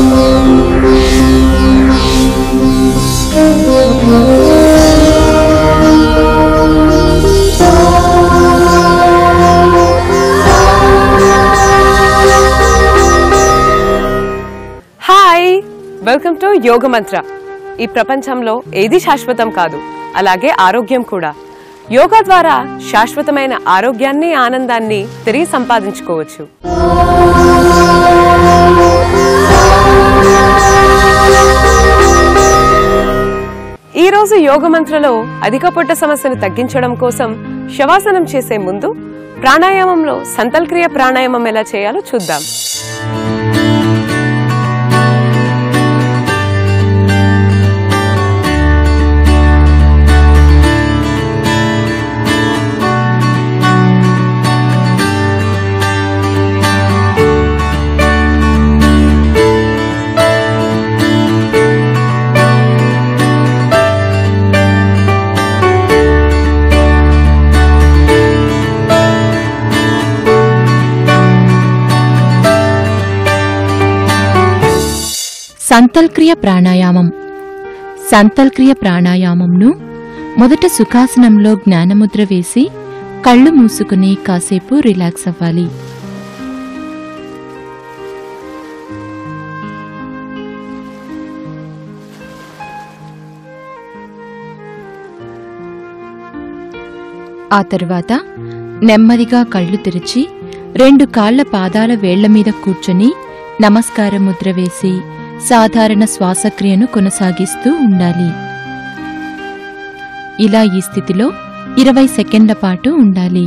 hi welcome to యోగ మంత్ర ఈ ప్రపంచంలో ఏది శాశ్వతం కాదు అలాగే ఆరోగ్యం కూడా యోగా ద్వారా శాశ్వతమైన ఆరోగ్యాన్ని ఆనందాన్ని తిరిగి సంపాదించుకోవచ్చు ఈ రోజు యోగ మంత్రలో అధిక పొట్ట సమస్యను తగ్గించడం కోసం శవాసనం చేసే ముందు ప్రాణాయామంలో సంతల్క్రియ ప్రాణాయామం ఎలా చేయాలో చూద్దాం సంతల్క్రియ ప్రాణాయామం సంతల్క్రియ ప్రాణాయామంను మొదట సుఖాసనంలో జ్ఞానముద్ర వేసి కళ్ళు మూసుకుని కాసేపు రిలాక్స్ అవ్వాలి ఆ తరువాత నెమ్మదిగా కళ్ళు తెరిచి రెండు కాళ్ల పాదాల వేళ్ల మీద కూర్చొని నమస్కార ముద్ర వేసి సాధారణ శ్వాసక్రియను కొనసాగిస్తూ ఉండాలి ఇలా ఈ స్థితిలో ఇరవై సెకండ్ల పాటు ఉండాలి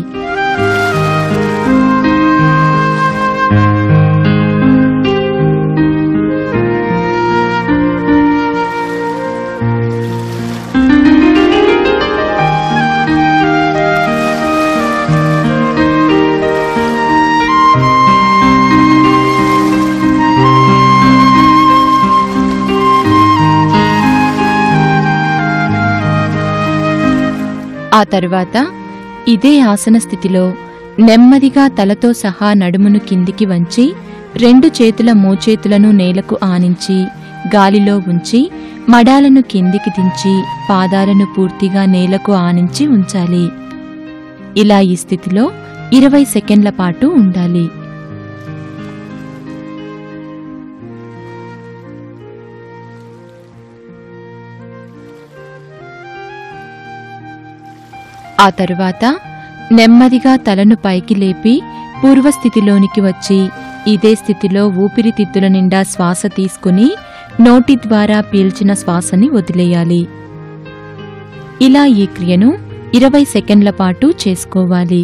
ఆ తరువాత ఇదే ఆసన స్థితిలో నెమ్మదిగా తలతో సహా నడుమును కిందికి వంచి రెండు చేతుల మోచేతులను నేలకు ఆనించి గాలిలో ఉంచి మడాలను కిందికి దించి పాదాలను పూర్తిగా నేలకు ఆనించి ఉంచాలి ఇలా ఈ స్థితిలో ఇరవై సెకండ్ల పాటు ఉండాలి ఆ తరువాత నెమ్మదిగా తలను పైకి లేపి పూర్వస్థితిలోనికి వచ్చి ఇదే స్థితిలో ఊపిరితిత్తుల నిండా శ్వాస తీసుకుని నోటి ద్వారా పీల్చిన శ్వాసని వదిలేయాలి ఇలా ఈ క్రియను ఇరవై సెకండ్ల పాటు చేసుకోవాలి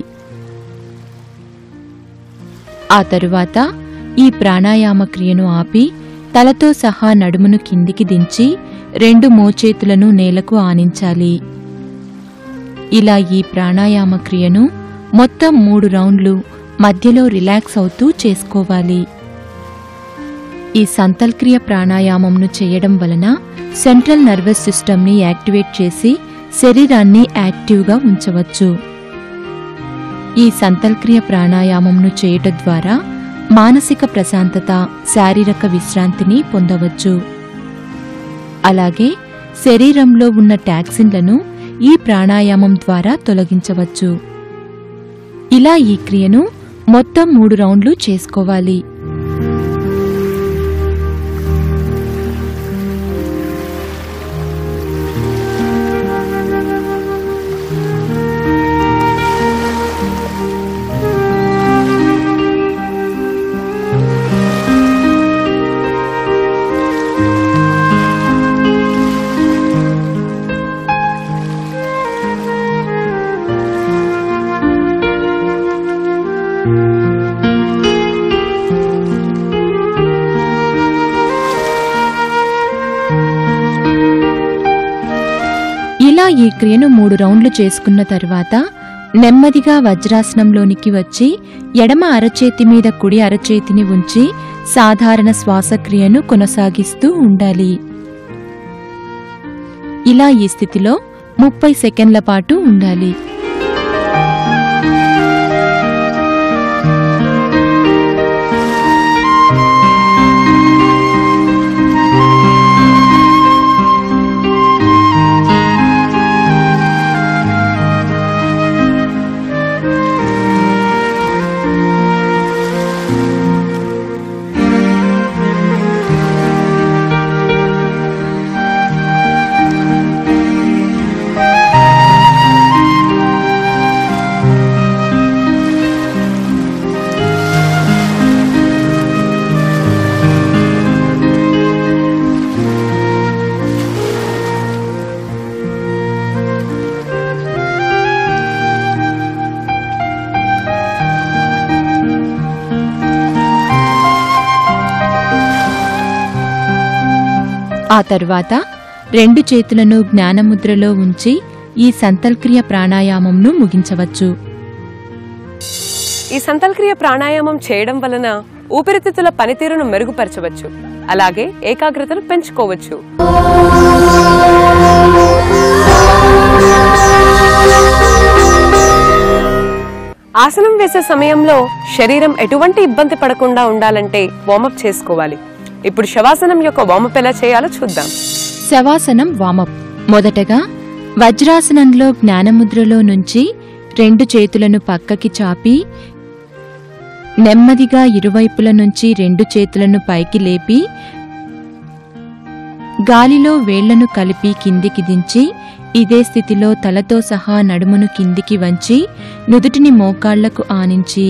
ఆ తరువాత ఈ ప్రాణాయామ క్రియను ఆపి తలతో సహా నడుమును కిందికి దించి రెండు మోచేతులను నేలకు ఆనించాలి ఇలా ఈ ప్రాణాయామ క్రియను మొత్తం మూడు రౌండ్లు మధ్యలో రిలాక్స్ అవుతూ చేసుకోవాలి ఈ సంతల్క్రియ ప్రాణాయామంను చేయడం వలన సెంట్రల్ నర్వస్ సిస్టమ్ని యాక్టివేట్ చేసి శరీరాన్ని యాక్టివ్గా ఉంచవచ్చు ఈ సంతల్క్రియ ప్రాణాయామంను చేయటం ద్వారా మానసిక ప్రశాంతత శారీరక విశ్రాంతిని పొందవచ్చు అలాగే శరీరంలో ఉన్న టాక్సిన్లను ఈ ప్రాణాయామం ద్వారా తొలగించవచ్చు ఇలా ఈ క్రియను మొత్తం మూడు రౌండ్లు చేసుకోవాలి ఇలా ఈ క్రియను మూడు రౌండ్లు చేసుకున్న తర్వాత నెమ్మదిగా వజ్రాసనంలోనికి వచ్చి ఎడమ అరచేతి మీద కుడి అరచేతిని ఉంచి సాధారణ శ్వాసక్రియను కొనసాగిస్తూ ఉండాలి ఇలా ఈ స్థితిలో ముప్పై సెకండ్ల పాటు ఉండాలి ఆ తరువాత రెండు చేతులను జ్ఞానముద్రలో ఉంచి ఈ సంతల్క్రియ ప్రాణాయామంను ముగించవచ్చు ఈ సంతల్క్రియ ప్రాణాయామం చేయడం వలన ఊపిరితిత్తుల పనితీరును మెరుగుపరచవచ్చు అలాగే ఏకాగ్రతను పెంచుకోవచ్చు ఆసనం వేసే సమయంలో శరీరం ఎటువంటి ఇబ్బంది పడకుండా ఉండాలంటే వార్మప్ చేసుకోవాలి ఇప్పుడు శవాసనం యొక్క వార్మప్ ఎలా చేయాలో చూద్దాం శవాసనం వామప్ మొదటగా వజ్రాసనంలో జ్ఞానముద్రలో నుంచి రెండు చేతులను పక్కకి చాపి నెమ్మదిగా ఇరువైపుల నుంచి రెండు చేతులను పైకి లేపి గాలిలో వేళ్లను కలిపి కిందికి దించి ఇదే స్థితిలో తలతో సహా నడుమును కిందికి వంచి నుదుటిని మోకాళ్లకు ఆనించి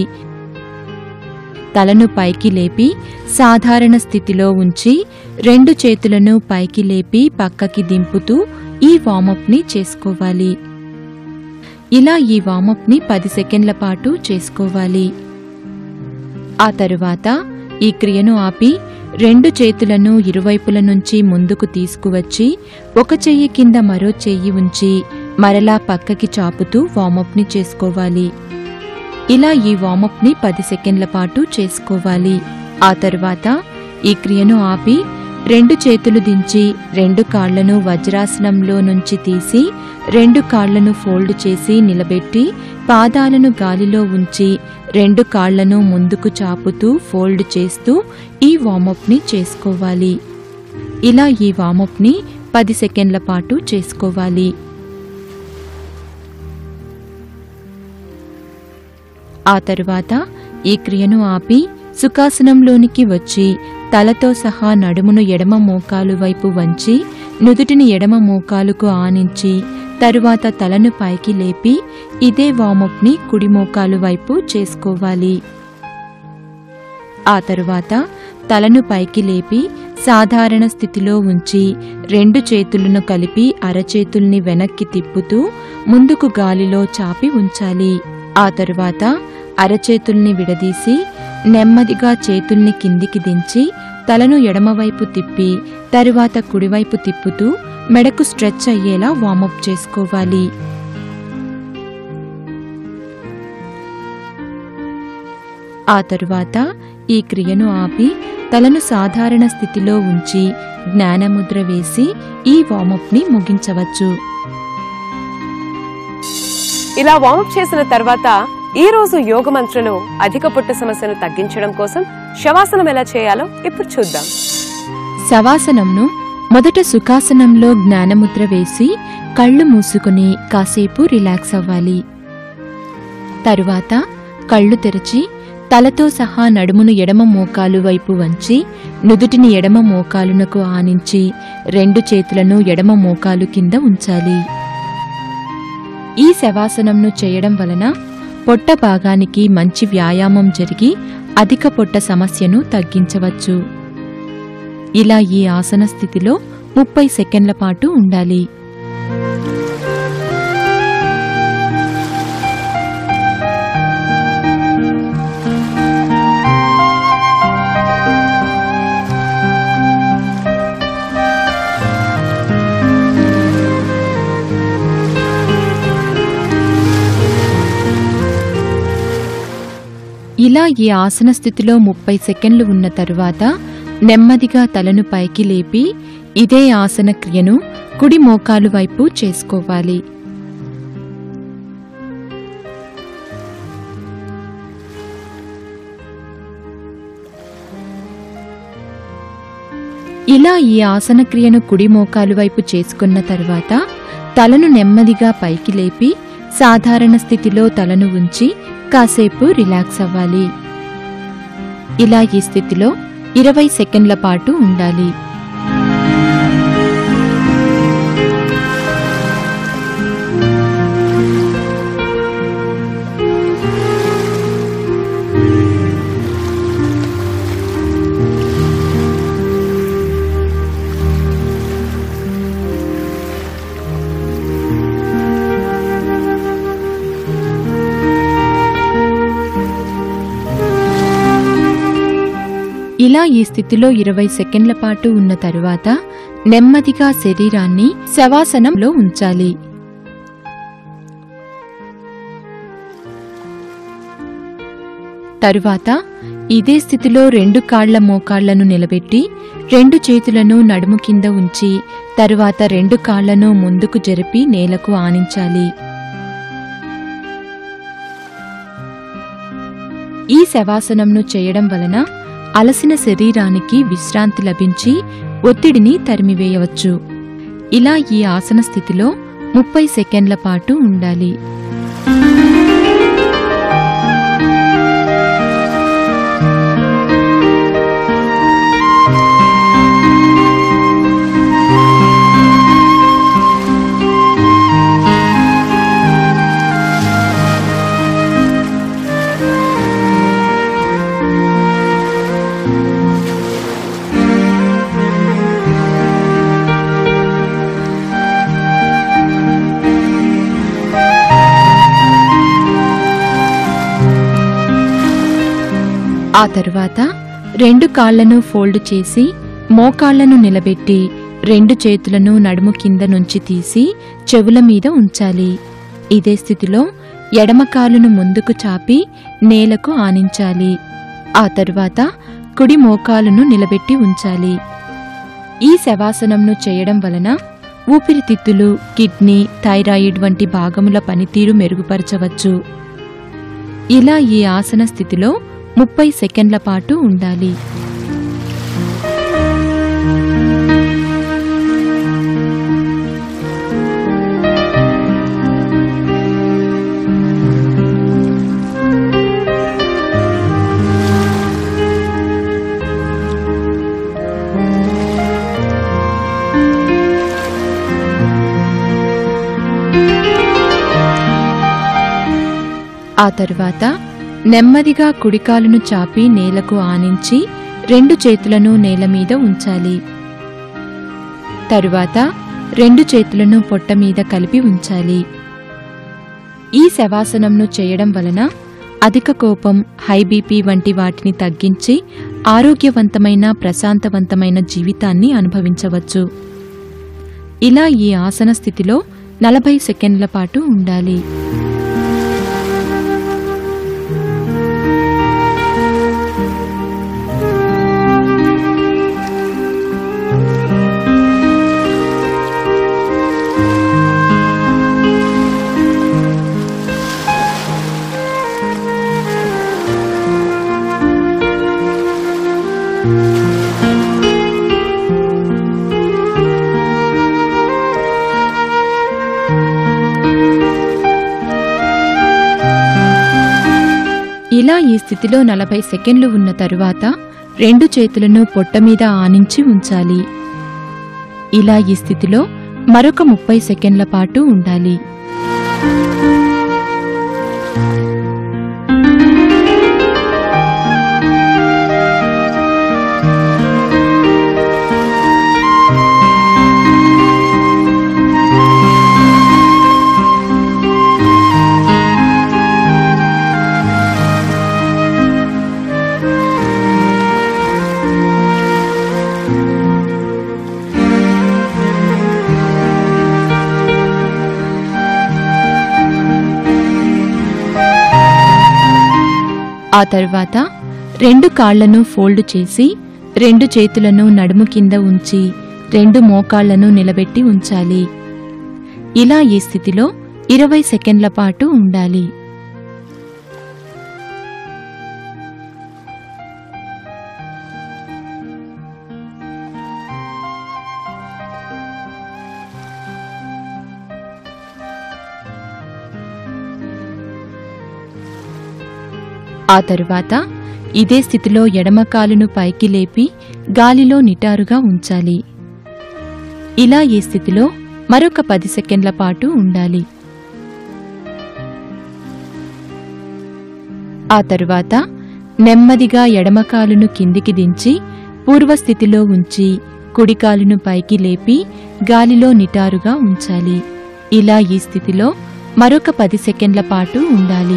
తలను పైకి లేపి సాధారణ స్థితిలో ఉంచి రెండు చేతులను పైకి లేపి పక్కకి దింపుతూ ఈ వామప్ని చేసుకోవాలి ఇలా ఈ వామప్ని పది సెకండ్ల పాటు చేసుకోవాలి ఆ తరువాత ఈ క్రియను ఆపి రెండు చేతులను ఇరువైపుల నుంచి ముందుకు తీసుకువచ్చి ఒక చెయ్యి కింద మరో చెయ్యి ఉంచి మరలా పక్కకి చాపుతూ వామప్ని చేసుకోవాలి ఇలా ఈ వామప్ని పది సెకండ్ల పాటు చేసుకోవాలి ఆ తరువాత ఈ క్రియను ఆపి రెండు చేతులు దించి రెండు కాళ్లను వజ్రాసనంలో నుంచి తీసి రెండు కాళ్లను ఫోల్డ్ చేసి నిలబెట్టి పాదాలను గాలిలో ఉంచి రెండు కాళ్లను ముందుకు చాపుతూ ఫోల్డ్ చేస్తూ ఈ వామప్ని చేసుకోవాలి ఇలా ఈ వామప్ని పది సెకండ్ల పాటు చేసుకోవాలి ఆ తరువాత ఈ క్రియను ఆపి సుఖాసనంలోనికి వచ్చి తలతో సహా నడుమును ఎడమ మోకాలు వైపు వంచి నుదుటిని ఎడమ మోకాలుకు ఆనించి తరువాత తలను పైకి లేపి ఇదే వామప్ని కుడి మోకాలు వైపు చేసుకోవాలి ఆ తరువాత తలను పైకి లేపి సాధారణ స్థితిలో ఉంచి రెండు చేతులను కలిపి అరచేతుల్ని వెనక్కి తిప్పుతూ ముందుకు గాలిలో చాపి ఉంచాలి ఆ తరువాత అరచేతుల్ని విడదీసి నెమ్మదిగా చేతుల్ని కిందికి దించి తలను ఎడమవైపు తిప్పి తరువాత కుడివైపు తిప్పుతూ మెడకు స్ట్రెచ్ అయ్యేలా వార్మప్ చేసుకోవాలి ఆ తరువాత ఈ క్రియను ఆపి తలను సాధారణ స్థితిలో ఉంచి జ్ఞానముద్ర వేసి ఈ వార్మప్ని ముగించవచ్చు ఇలా వార్మప్ చేసిన తర్వాత ఈ రోజు యోగ మంత్రలో అధిక పుట్ట సమస్యను తగ్గించడం కోసం శవాసనం ఎలా చేయాలో ఇప్పుడు చూద్దాం శవాసనంను మొదట సుఖాసనంలో జ్ఞానముద్ర వేసి కళ్ళు మూసుకుని కాసేపు రిలాక్స్ అవ్వాలి తరువాత కళ్ళు తెరిచి తలతో సహా నడుమును ఎడమ మోకాలు వైపు వంచి నుదుటిని ఎడమ మోకాలునకు ఆనించి రెండు చేతులను ఎడమ మోకాలు కింద ఉంచాలి ఈ శవాసనంను చేయడం వలన పొట్ట భాగానికి మంచి వ్యాయామం జరిగి అధిక పొట్ట సమస్యను తగ్గించవచ్చు ఇలా ఈ ఆసన స్థితిలో ముప్పై సెకండ్ల పాటు ఉండాలి ఇలా ఈ ఆసన స్థితిలో ముప్పై సెకండ్లు ఉన్న తరువాత నెమ్మదిగా తలను పైకి లేపి ఇదే ఆసన క్రియను కుడి మోకాలు వైపు చేసుకోవాలి ఇలా ఈ ఆసన క్రియను కుడి మోకాలు వైపు చేసుకున్న తరువాత తలను నెమ్మదిగా పైకి లేపి సాధారణ స్థితిలో తలను ఉంచి కాసేపు రిలాక్స్ అవ్వాలి ఇలా ఈ స్థితిలో ఇరవై సెకండ్ల పాటు ఉండాలి ఇలా ఈ స్థితిలో ఇరవై సెకండ్ల పాటు ఉన్న తరువాత నెమ్మదిగా శరీరాన్ని శవాసనంలో ఉంచాలి తరువాత ఇదే స్థితిలో రెండు కాళ్ల మోకాళ్లను నిలబెట్టి రెండు చేతులను నడుము కింద ఉంచి తరువాత రెండు కాళ్లను ముందుకు జరిపి నేలకు ఆనించాలి ఈ శవాసనంను చేయడం వలన అలసిన శరీరానికి విశ్రాంతి లభించి ఒత్తిడిని తరిమివేయవచ్చు ఇలా ఈ ఆసన స్థితిలో ముప్పై సెకండ్ల పాటు ఉండాలి ఆ తరువాత రెండు కాళ్లను ఫోల్డ్ చేసి మోకాళ్లను నిలబెట్టి రెండు చేతులను నడుము కింద నుంచి తీసి చెవుల మీద ఉంచాలి ఇదే స్థితిలో ఎడమ కాలును ముందుకు చాపి నేలకు ఆనించాలి ఆ తరువాత కుడి మోకాలును నిలబెట్టి ఉంచాలి ఈ శవాసనంను చేయడం వలన ఊపిరితిత్తులు కిడ్నీ థైరాయిడ్ వంటి భాగముల పనితీరు మెరుగుపరచవచ్చు ఇలా ఈ ఆసన స్థితిలో ముప్పై సెకండ్ల పాటు ఉండాలి ఆ తరువాత నెమ్మదిగా కుడికాలును చాపి నేలకు ఆనించి రెండు చేతులను నేల మీద ఉంచాలి తరువాత రెండు చేతులను పొట్ట మీద కలిపి ఉంచాలి ఈ శవాసనంను చేయడం వలన అధిక కోపం హై బీపీ వంటి వాటిని తగ్గించి ఆరోగ్యవంతమైన ప్రశాంతవంతమైన జీవితాన్ని అనుభవించవచ్చు ఇలా ఈ ఆసన స్థితిలో నలభై సెకండ్ల పాటు ఉండాలి ఇలా ఈ స్థితిలో నలభై సెకండ్లు ఉన్న తరువాత రెండు చేతులను పొట్ట మీద ఆనించి ఉంచాలి ఇలా ఈ స్థితిలో మరొక ముప్పై సెకండ్ల పాటు ఉండాలి ఆ తరువాత రెండు కాళ్లను ఫోల్డ్ చేసి రెండు చేతులను నడుము కింద ఉంచి రెండు మోకాళ్లను నిలబెట్టి ఉంచాలి ఇలా ఈ స్థితిలో ఇరవై సెకండ్ల పాటు ఉండాలి ఆ తరువాత ఇదే స్థితిలో ఎడమ కాలును పైకి లేపి గాలిలో నిటారుగా ఉంచాలి ఇలా ఈ స్థితిలో మరొక పది సెకండ్ల పాటు ఉండాలి ఆ తరువాత నెమ్మదిగా ఎడమ కాలును కిందికి దించి పూర్వస్థితిలో ఉంచి కుడి కాలును పైకి లేపి గాలిలో నిటారుగా ఉంచాలి ఇలా ఈ స్థితిలో మరొక పది సెకండ్ల పాటు ఉండాలి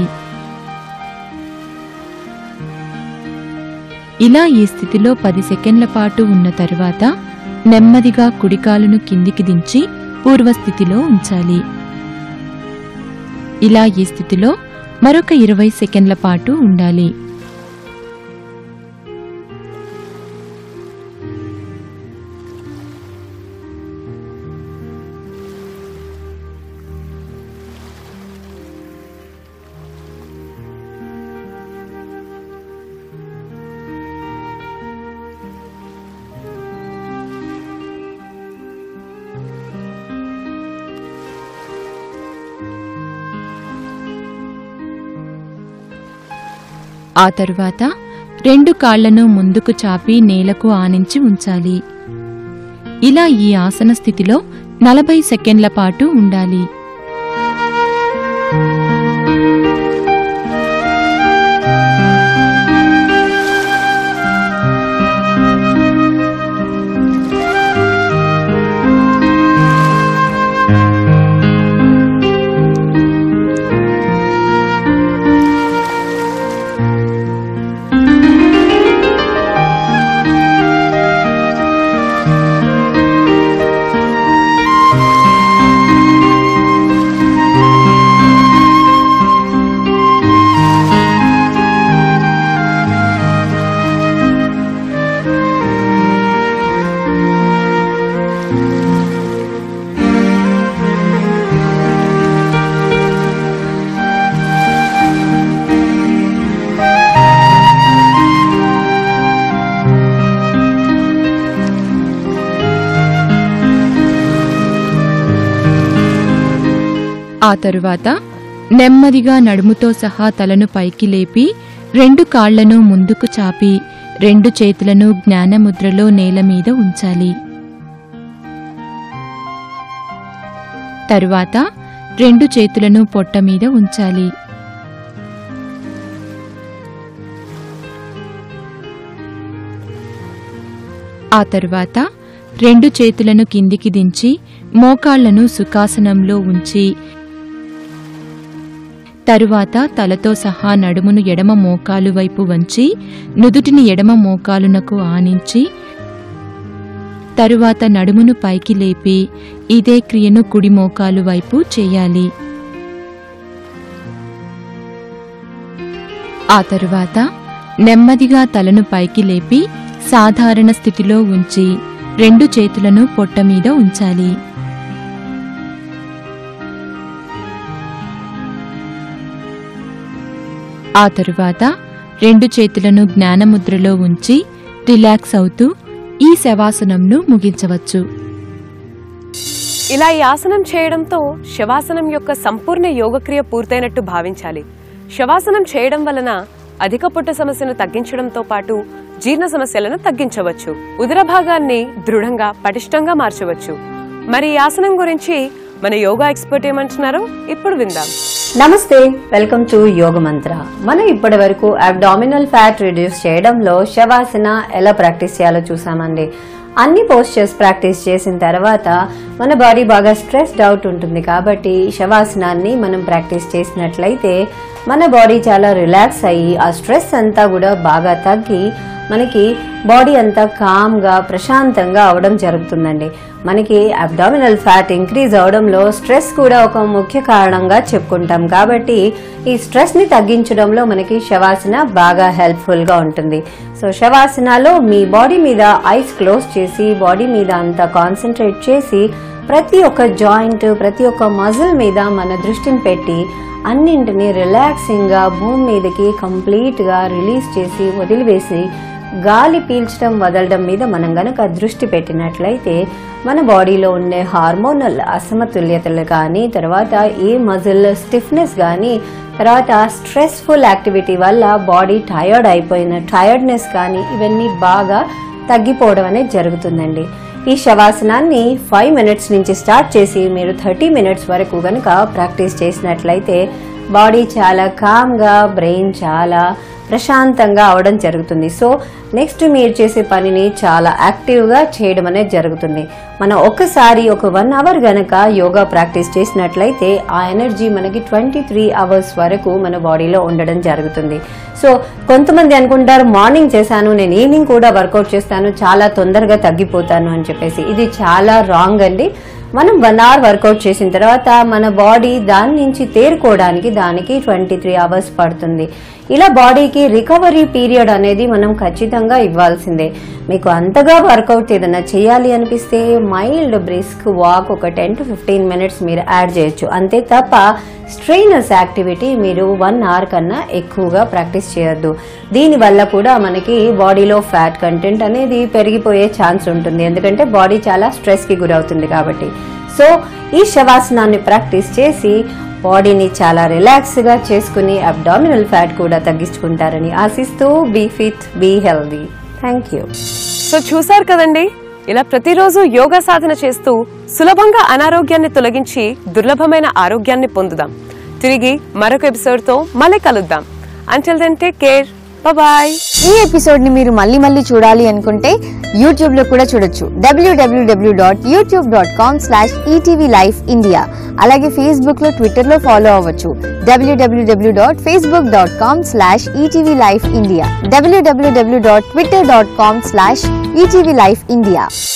ఇలా ఈ స్థితిలో పది సెకండ్ల పాటు ఉన్న తరువాత నెమ్మదిగా కుడికాలును కిందికి దించి పూర్వస్థితిలో ఉంచాలి ఇలా ఈ స్థితిలో మరొక ఇరవై సెకండ్ల పాటు ఉండాలి ఆ తరువాత రెండు కాళ్లను ముందుకు చాపి నేలకు ఆనించి ఉంచాలి ఇలా ఈ ఆసన స్థితిలో నలభై సెకండ్ల పాటు ఉండాలి ఆ తరువాత నెమ్మదిగా నడుముతో సహా తలను పైకి లేపి రెండు కాళ్లను ముందుకు చాపి రెండు చేతులను జ్ఞానముద్రలో నేల మీద ఉంచాలి తరువాత రెండు చేతులను పొట్ట మీద ఉంచాలి ఆ తరువాత రెండు చేతులను కిందికి దించి మోకాళ్లను సుఖాసనంలో ఉంచి తరువాత తలతో సహా నడుమును ఎడమ మోకాలు వైపు వంచి నుదుటిని ఎడమ మోకాలునకు ఆనించి తరువాత నడుమును పైకి లేపి ఇదే క్రియను కుడి మోకాలు వైపు చేయాలి ఆ తరువాత నెమ్మదిగా తలను పైకి లేపి సాధారణ స్థితిలో ఉంచి రెండు చేతులను పొట్ట మీద ఉంచాలి ఆ తరువాత రెండు చేతులను జ్ఞానముద్రలో ఉంచి రిలాక్స్ అవుతూ ఈ శవాసనంను ముగించవచ్చు ఇలా ఈ ఆసనం చేయడంతో శవాసనం యొక్క సంపూర్ణ యోగక్రియ పూర్తయినట్టు భావించాలి శవాసనం చేయడం వలన అధిక పుట్ట సమస్యను తగ్గించడంతో పాటు జీర్ణ సమస్యలను తగ్గించవచ్చు ఉదర భాగాన్ని దృఢంగా పటిష్టంగా మార్చవచ్చు మరి ఈ ఆసనం గురించి మన యోగా ఎక్స్పర్ట్ ఏమంటున్నారో ఇప్పుడు విందాం నమస్తే వెల్కమ్ టు యోగ మంత్ర మనం ఇప్పటి వరకు అబ్డామినల్ ఫ్యాట్ రిడ్యూస్ చేయడంలో శవాసన ఎలా ప్రాక్టీస్ చేయాలో చూసామండి అన్ని పోస్చర్స్ ప్రాక్టీస్ చేసిన తర్వాత మన బాడీ బాగా స్ట్రెస్డ్ అవుట్ ఉంటుంది కాబట్టి శవాసనాన్ని మనం ప్రాక్టీస్ చేసినట్లయితే మన బాడీ చాలా రిలాక్స్ అయ్యి ఆ స్ట్రెస్ అంతా కూడా బాగా తగ్గి మనకి బాడీ అంతా కామ్గా ప్రశాంతంగా అవడం జరుగుతుందండి మనకి అబ్డామినల్ ఫ్యాట్ ఇంక్రీజ్ అవడంలో స్ట్రెస్ కూడా ఒక ముఖ్య కారణంగా చెప్పుకుంటాం కాబట్టి ఈ స్ట్రెస్ని తగ్గించడంలో మనకి శవాసన బాగా హెల్ప్ఫుల్గా ఉంటుంది సో శవాసనలో మీ బాడీ మీద ఐస్ క్లోజ్ చేసి బాడీ మీద అంతా కాన్సన్ట్రేట్ చేసి ప్రతి ఒక్క జాయింట్ ప్రతి ఒక్క మజిల్ మీద మన దృష్టిని పెట్టి అన్నింటినీ రిలాక్సింగ్గా భూమి మీదకి కంప్లీట్గా రిలీజ్ చేసి వదిలివేసి గాలి పీల్చడం వదలడం మీద మనం గనక దృష్టి పెట్టినట్లయితే మన బాడీలో ఉండే హార్మోనల్ అసమతుల్యతలు కానీ తర్వాత ఏ మజిల్ స్టిఫ్నెస్ కానీ తర్వాత స్ట్రెస్ఫుల్ యాక్టివిటీ వల్ల బాడీ టయర్డ్ అయిపోయిన టయర్డ్నెస్ కానీ ఇవన్నీ బాగా తగ్గిపోవడం అనేది జరుగుతుందండి ఈ శవాసనాన్ని ఫైవ్ మినిట్స్ నుంచి స్టార్ట్ చేసి మీరు థర్టీ మినిట్స్ వరకు కనుక ప్రాక్టీస్ చేసినట్లయితే బాడీ చాలా కామ్గా బ్రెయిన్ చాలా ప్రశాంతంగా అవడం జరుగుతుంది సో నెక్స్ట్ మీరు చేసే పనిని చాలా యాక్టివ్గా చేయడం అనేది జరుగుతుంది మనం ఒక్కసారి ఒక వన్ అవర్ గనక యోగా ప్రాక్టీస్ చేసినట్లయితే ఆ ఎనర్జీ మనకి ట్వంటీ త్రీ అవర్స్ వరకు మన బాడీలో ఉండడం జరుగుతుంది సో కొంతమంది అనుకుంటారు మార్నింగ్ చేశాను నేను ఈవినింగ్ కూడా వర్కౌట్ చేస్తాను చాలా తొందరగా తగ్గిపోతాను అని చెప్పేసి ఇది చాలా రాంగ్ అండి మనం వన్ అవర్ వర్కౌట్ చేసిన తర్వాత మన బాడీ దాని నుంచి తేరుకోవడానికి దానికి ట్వంటీ త్రీ అవర్స్ పడుతుంది ఇలా బాడీకి రికవరీ పీరియడ్ అనేది మనం ఖచ్చితంగా ఇవ్వాల్సిందే మీకు అంతగా వర్కౌట్ ఏదైనా చేయాలి అనిపిస్తే మైల్డ్ బ్రిస్క్ వాక్ ఒక టెన్ టు ఫిఫ్టీన్ మినిట్స్ మీరు యాడ్ చేయొచ్చు అంతే తప్ప స్ట్రెయినర్స్ యాక్టివిటీ మీరు వన్ అవర్ కన్నా ఎక్కువగా ప్రాక్టీస్ చేయొద్దు దీనివల్ల కూడా మనకి బాడీలో ఫ్యాట్ కంటెంట్ అనేది పెరిగిపోయే ఛాన్స్ ఉంటుంది ఎందుకంటే బాడీ చాలా స్ట్రెస్కి గురవుతుంది కాబట్టి సో ఈ శవాసనాన్ని ప్రాక్టీస్ చేసి బాడీని చాలా రిలాక్స్గా చేసుకుని అబ్డామినల్ ఫ్యాట్ కూడా తగ్గించుకుంటారని ఆశిస్తూ be fit be healthy thank you so చూసారు కదండి ఇలా ప్రతిరోజు యోగా సాధన చేస్తూ సులభంగా అనారోగ్యాన్ని తొలగించి దుర్లభమైన ఆరోగ్యాన్ని పొందుదాం తిరిగి మరొక ఎపిసోడ్ తో మళ్ళీ కలుద్దాం until then take care bye ఈ ఎపిసోడ్ ని మీరు మళ్ళీ మళ్ళీ చూడాలి అనుకుంటే యూట్యూబ్ లో కూడా చూడొచ్చు W W W dot YouTube dot com slash ETV life India అలాగే ఫేస్బుక్ లో ట్విట్టర్ లో ఫాలో అవ్వచ్చు W W W dot Facebook dot com slash ETV life India W W W dot Twitter dot com slash ETV life India